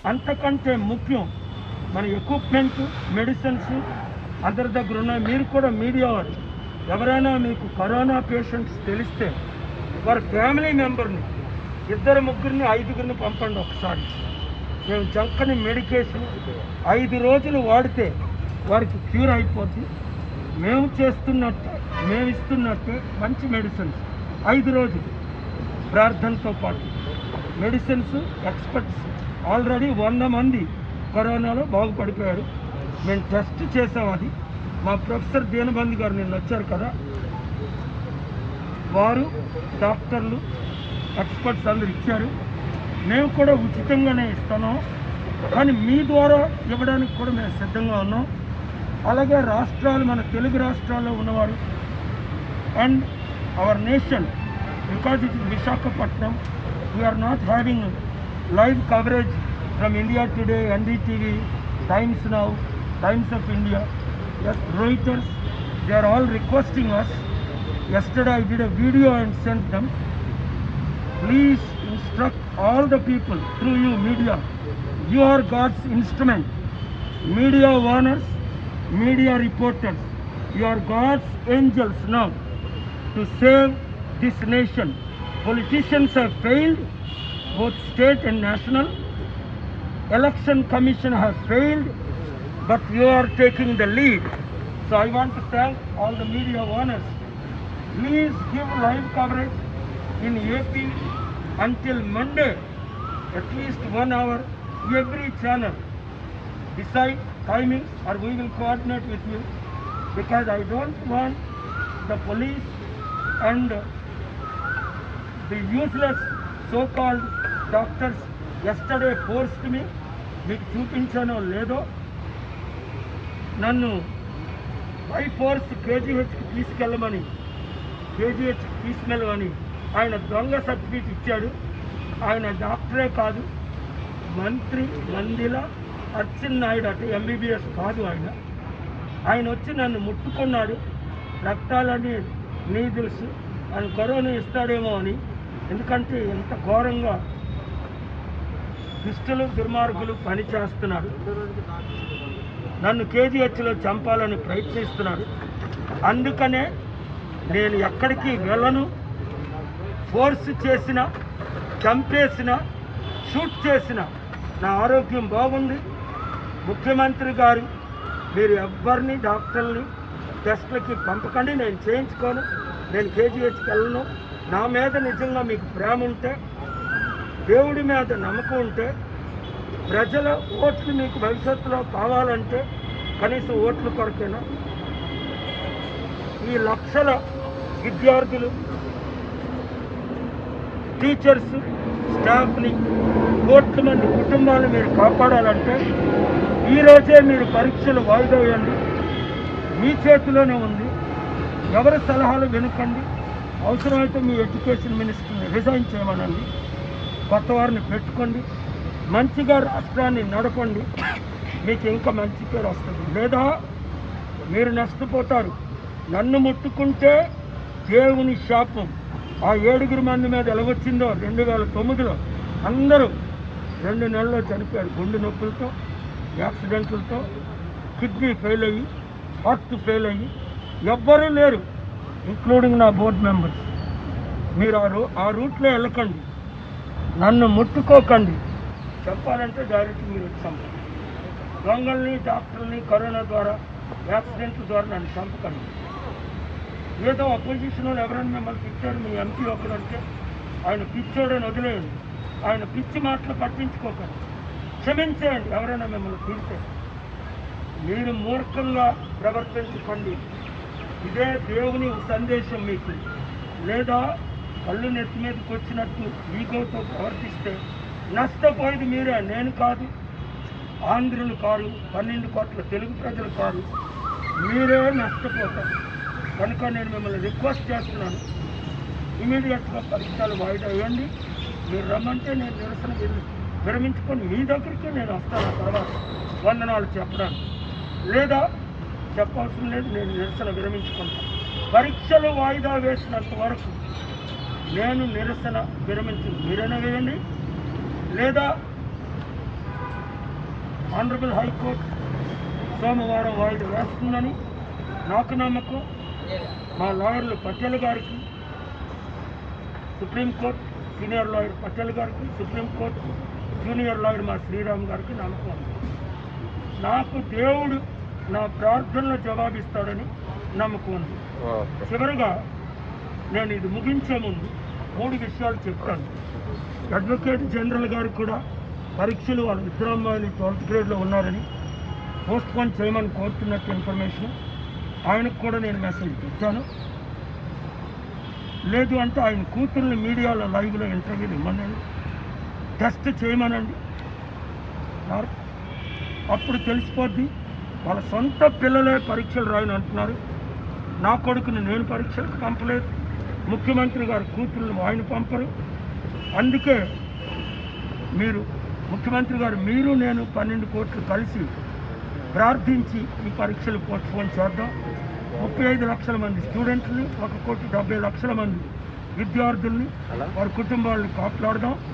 అంతకంటే ముఖ్యం మన ఎక్విప్మెంట్ మెడిసిన్స్ అందరి దగ్గర ఉన్నాయి మీరు కూడా మీడియా వారు ఎవరైనా మీకు కరోనా పేషెంట్స్ తెలిస్తే వారి ఫ్యామిలీ మెంబర్ని ఇద్దరు ముగ్గురిని ఐదుగురిని పంపండి ఒకసారి మేము చక్కని మెడికేషన్ ఐదు రోజులు వాడితే వారికి క్యూర్ అయిపోద్ది మేము చేస్తున్నట్టే మేము ఇస్తున్నట్టే మంచి మెడిసిన్స్ ఐదు రోజులు ప్రార్థనతో పాటు మెడిసిన్స్ ఎక్స్పర్ట్స్ ఆల్రెడీ వంద మంది కరోనాలో బాగుపడిపోయారు మేము టెస్ట్ చేసాం అది మా ప్రొఫెసర్ దీనబంధు గారు నిన్న వచ్చారు కదా వారు డాక్టర్లు ఎక్స్పర్ట్స్ అందరు ఇచ్చారు మేము కూడా ఉచితంగానే ఇస్తున్నాం కానీ మీ ద్వారా ఇవ్వడానికి కూడా మేము సిద్ధంగా ఉన్నాం అలాగే రాష్ట్రాలు మన తెలుగు రాష్ట్రాల్లో ఉన్నవారు and our nation because it is Visakhapatnam we are not having live coverage from India Today NDTV Times Now Times of India Reuters they are all requesting us yesterday I did a video and sent them. Please instruct all the people through you media. You are God's instrument. Media owners, media reporters, you are God's angels now to save this nation. Politicians have failed, both state and national. Election Commission has failed, but you are taking the lead. So I want to thank all the media owners please give live coverage in AP until Monday, at least one hour, every channel. Decide timings or we will coordinate with you because I don't want the police and the useless so-called doctors yesterday forced me మీకు చూపించానో లేదో నన్ను by force కేజీహెచ్కి తీసుకెళ్ళమని KGH తీసుకెళ్ళమని ఆయన దొంగ certificate ఇచ్చాడు ఆయన డాక్టరే కాదు మంత్రి మందిల అచ్చెన్నాయుడు అటు ఎంబీబీఎస్ కాదు ఆయన ఆయన వచ్చి నన్ను ముట్టుకున్నాడు రక్తాలని నీ తెలుసు ఆయన కరోనా ఇస్తాడేమో అని ఎందుకంటే ఎంత ఘోరంగా దుష్టులు దుర్మార్గులు పని చేస్తున్నారు నన్ను కేజీహెచ్లో చంపాలని ప్రయత్నిస్తున్నాడు అందుకనే నేను ఎక్కడికి వెళ్ళను ఫోర్స్ చేసిన చంపేసిన షూట్ చేసిన నా ఆరోగ్యం బాగుంది ముఖ్యమంత్రి గారు మీరు ఎవ్వరిని డాక్టర్ని టెస్ట్లకి పంపకండి నేను చేయించుకోను నేను కేజీహెచ్కి వెళ్ళను నా మీద నిజంగా మీకు ప్రేమ ఉంటే దేవుడి మీద నమ్మకం ఉంటే ప్రజల ఓట్లు మీకు భవిష్యత్తులో కావాలంటే కనీసం ఓట్ల కొరకేనా ఈ లక్షల విద్యార్థులు టీచర్స్ స్టాఫ్ని కోట్ల మంది కుటుంబాలను మీరు కాపాడాలంటే ఈరోజే మీరు పరీక్షలు వాయిదా వేయండి మీ చేతిలోనే ఉంది ఎవరి సలహాలు వినకండి అవసరమైతే మీ ఎడ్యుకేషన్ మినిస్టర్ని రిజైన్ చేయమనండి కొత్త వారిని పెట్టుకోండి మంచిగా రాష్ట్రాన్ని నడపండి మీకు ఇంకా మంచి పేరు వస్తుంది లేదా మీరు నష్టపోతారు నన్ను ముట్టుకుంటే దేవుని శాపం ఆ ఏడుగురు మంది మీద ఎలా వచ్చిందో రెండు వేల తొమ్మిదిలో అందరూ రెండు నెలల్లో చనిపోయారు గుండె నొప్పులతో యాక్సిడెంట్లతో కిడ్నీ ఫెయిల్ అయ్యి హార్ట్ ఫెయిల్ అయ్యి ఎవ్వరూ లేరు ఇంక్లూడింగ్ నా బోర్డ్ మెంబర్స్ మీరు ఆ రూ ఆ రూట్లో వెళ్ళకండి నన్ను ముట్టుకోకండి చెప్పాలంటే డైరెక్ట్ మీరు వచ్చి చంపండి దొంగల్ని డాక్టర్ని కరోనా ద్వారా యాక్సిడెంట్ల ద్వారా నన్ను చంపకండి ఏదో అపోజిషన్ వాళ్ళు ఎవరైనా మిమ్మల్ని తిట్టారు మీ ఎంపీ ఒకరంటే ఆయన పిచ్చోడని వదిలేయండి ఆయన పిచ్చి మాటలు పట్టించుకోకండి క్షమించేయండి ఎవరైనా మిమ్మల్ని తిడితే మీరు మూర్ఖంగా ప్రవర్తించుకోండి ఇదే దేవుని సందేశం మీకు లేదా కళ్ళు నెత్తి మీదకి వచ్చినట్టు ఈగోతో ప్రవర్తిస్తే నష్టపోయేది మీరే నేను కాదు ఆంధ్రులు కాదు పన్నెండు కోట్ల తెలుగు ప్రజలు కాదు మీరే నష్టపోతారు కనుక నేను మిమ్మల్ని రిక్వెస్ట్ చేస్తున్నాను ఇమీడియట్గా పరీక్షలు వాయిదా వేయండి మీరు రమ్మంటే నేను నిరసన విర- విరమించుకొని మీ దగ్గరికి నేను వస్తాను ఆ తర్వాత వందనాలు చెప్పడానికి లేదా చెప్పవసరం లేదు నేను నిరసన విరమించుకుంటాను పరీక్షలు వాయిదా వేసినంత వరకు నేను నిరసన విరమించు మీరైనా వేయండి లేదా ఆనరబుల్ హైకోర్టు సోమవారం వాయిదా వేస్తుందని నాకు నమ్మకం మా లాయర్లు పటేల్ గారికి సుప్రీంకోర్టు సీనియర్ లాయర్ పటేల్ గారికి సుప్రీంకోర్టు జూనియర్ లాయర్ మా శ్రీరామ్ గారికి నమ్మకం ఉంది నాకు దేవుడు నా ప్రార్థనలు జవాబిస్తాడని నమ్మకం ఉంది ఓకే చివరగా నేను ఇది ముగించే ముందు మూడు విషయాలు చెప్తాను అడ్వకేట్ జనరల్ గారు కూడా పరీక్షలు వాళ్ళ ఇద్దరు అమ్మాయిలు ట్వెల్త్ గ్రేడ్లో ఉన్నారని పోస్ట్ పోన్ చేయమని కోరుతున్నట్టు ఇన్ఫర్మేషన్ ఆయనకు కూడా నేను మెసేజ్ పెట్టాను లేదు అంటే ఆయన కూతుర్ని మీడియాలో లైవ్లో ఇంటర్వ్యూలు ఇమ్మనండి టెస్ట్ చేయమనండి సార్ అప్పుడు తెలిసిపోద్ది వాళ్ళ సొంత పిల్లలే పరీక్షలు రాయని అంటున్నారు నా కొడుకుని నేను పరీక్షలకు పంపలేదు ముఖ్యమంత్రి గారి కూతుర్లు ఆయన పంపరు అందుకే మీరు ముఖ్యమంత్రి గారు మీరు నేను పన్నెండు కోట్లు కలిసి ప్రార్థించి ఈ పరీక్షలు పోస్ట్పోన్ చేద్దాం ముప్పై ఐదు లక్షల మంది స్టూడెంట్ని ఒక కోటి డెబ్బై లక్షల మంది విద్యార్థుల్ని వారి కుటుంబాలను కాపాడదాం